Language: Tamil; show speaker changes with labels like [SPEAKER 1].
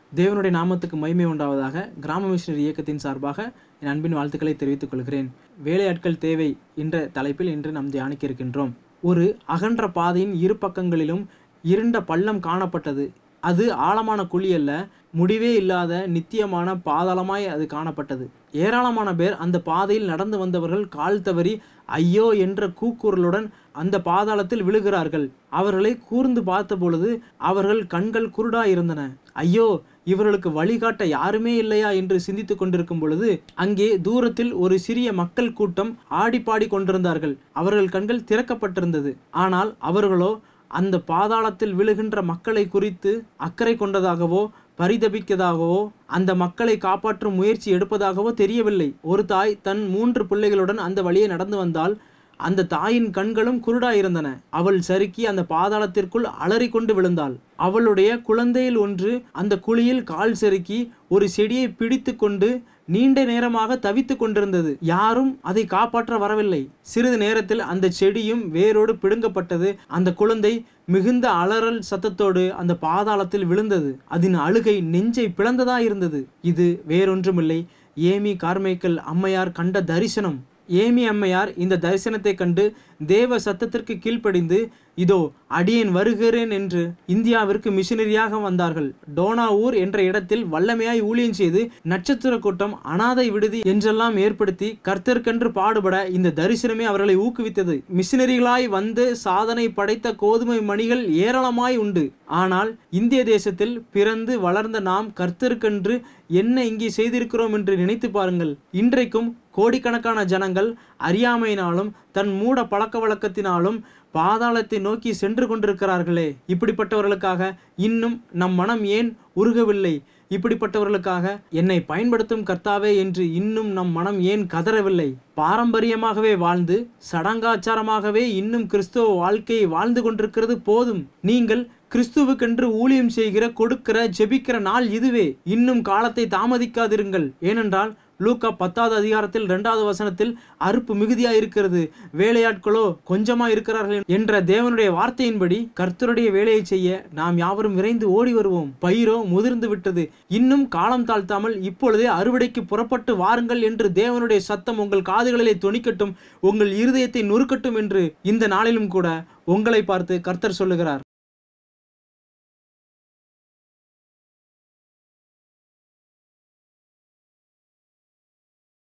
[SPEAKER 1] தேவனுடைய நாமத்துக்கு மகிமை உண்டாவதாக கிராம மிஷனரி இயக்கத்தின் சார்பாக என் அன்பின் வாழ்த்துக்களை தெரிவித்துக் கொள்கிறேன் வேலையாட்கள் தேவை என்ற தலைப்பில் இன்று நாம் தியானிக்க இருக்கின்றோம் ஒரு அகன்ற பாதையின் இரு பக்கங்களிலும் இருண்ட பள்ளம் காணப்பட்டது அது ஆழமான குழி அல்ல முடிவே இல்லாத நித்தியமான பாதாளமாய் அது காணப்பட்டது ஏராளமான பேர் அந்த பாதையில் நடந்து வந்தவர்கள் கால் தவறி ஐயோ என்ற கூக்குரலுடன் அந்த பாதாளத்தில் விழுகிறார்கள் அவர்களை கூர்ந்து பார்த்த பொழுது அவர்கள் கண்கள் குருடாயிருந்தன ஐயோ இவர்களுக்கு வழிகாட்ட யாருமே இல்லையா என்று சிந்தித்துக் கொண்டிருக்கும் பொழுது அங்கே தூரத்தில் ஒரு சிறிய மக்கள் கூட்டம் ஆடி பாடி கொண்டிருந்தார்கள் அவர்கள் கண்கள் திறக்கப்பட்டிருந்தது ஆனால் அவர்களோ அந்த பாதாளத்தில் விழுகின்ற மக்களை குறித்து அக்கறை கொண்டதாகவோ பரிதபிக்கதாகவோ அந்த மக்களை காப்பாற்றும் முயற்சி எடுப்பதாகவோ தெரியவில்லை ஒரு தாய் தன் மூன்று பிள்ளைகளுடன் அந்த வழியே நடந்து வந்தால் அந்த தாயின் கண்களும் குருடாயிருந்தன அவள் சறுக்கி அந்த பாதாளத்திற்குள் அலறி கொண்டு விழுந்தாள் அவளுடைய குழந்தையில் ஒன்று அந்த குழியில் கால் செருக்கி ஒரு செடியை பிடித்து கொண்டு நீண்ட நேரமாக தவித்து கொண்டிருந்தது யாரும் அதை காப்பாற்ற வரவில்லை சிறிது நேரத்தில் அந்த செடியும் வேரோடு பிடுங்கப்பட்டது அந்த குழந்தை மிகுந்த அலறல் சத்தத்தோடு அந்த பாதாளத்தில் விழுந்தது அதன் அழுகை நெஞ்சை பிளந்ததா இருந்தது இது வேறொன்றுமில்லை ஏமி கார்மைக்கல் அம்மையார் கண்ட தரிசனம் ஏமி அம்மையார் இந்த தரிசனத்தை கண்டு தேவ சத்தத்திற்கு கீழ்ப்படிந்து இதோ அடியேன் வருகிறேன் என்று இந்தியாவிற்கு மிஷினரியாக வந்தார்கள் டோனா ஊர் என்ற இடத்தில் வல்லமையாய் ஊழியம் செய்து நட்சத்திர கூட்டம் அனாதை விடுதி என்றெல்லாம் ஏற்படுத்தி கர்த்தர்க்கென்று பாடுபட இந்த தரிசனமே அவர்களை ஊக்குவித்தது மிஷினரிகளாய் வந்து சாதனை படைத்த கோதுமை மணிகள் ஏராளமாய் உண்டு ஆனால் இந்திய தேசத்தில் பிறந்து வளர்ந்த நாம் கர்த்தருக்கென்று என்ன இங்கே செய்திருக்கிறோம் என்று நினைத்து பாருங்கள் இன்றைக்கும் கோடிக்கணக்கான ஜனங்கள் அறியாமையினாலும் தன் மூட பழக்க வழக்கத்தினாலும் பாதாளத்தை நோக்கி சென்று கொண்டிருக்கிறார்களே இப்படிப்பட்டவர்களுக்காக இன்னும் நம் மனம் ஏன் உருகவில்லை இப்படிப்பட்டவர்களுக்காக என்னை பயன்படுத்தும் கர்த்தாவே என்று இன்னும் நம் மனம் ஏன் கதறவில்லை பாரம்பரியமாகவே வாழ்ந்து சடங்காச்சாரமாகவே இன்னும் கிறிஸ்துவ வாழ்க்கையை வாழ்ந்து கொண்டிருக்கிறது போதும் நீங்கள் கிறிஸ்துவுக்கென்று ஊழியம் செய்கிற கொடுக்கிற ஜெபிக்கிற நாள் இதுவே இன்னும் காலத்தை தாமதிக்காதிருங்கள் ஏனென்றால் லூக்கா பத்தாவது அதிகாரத்தில் இரண்டாவது வசனத்தில் அறுப்பு மிகுதியா இருக்கிறது வேலையாட்களோ கொஞ்சமா இருக்கிறார்கள் என்ற தேவனுடைய வார்த்தையின்படி கர்த்தருடைய வேலையை செய்ய நாம் யாவரும் விரைந்து ஓடி வருவோம் பயிரோ முதிர்ந்து விட்டது இன்னும் காலம் தாழ்த்தாமல் இப்பொழுதே அறுவடைக்கு புறப்பட்டு வாருங்கள் என்று தேவனுடைய சத்தம் உங்கள் காதுகளிலே தொனிக்கட்டும் உங்கள் இருதயத்தை நொறுக்கட்டும் என்று இந்த நாளிலும் கூட உங்களை பார்த்து கர்த்தர் சொல்லுகிறார்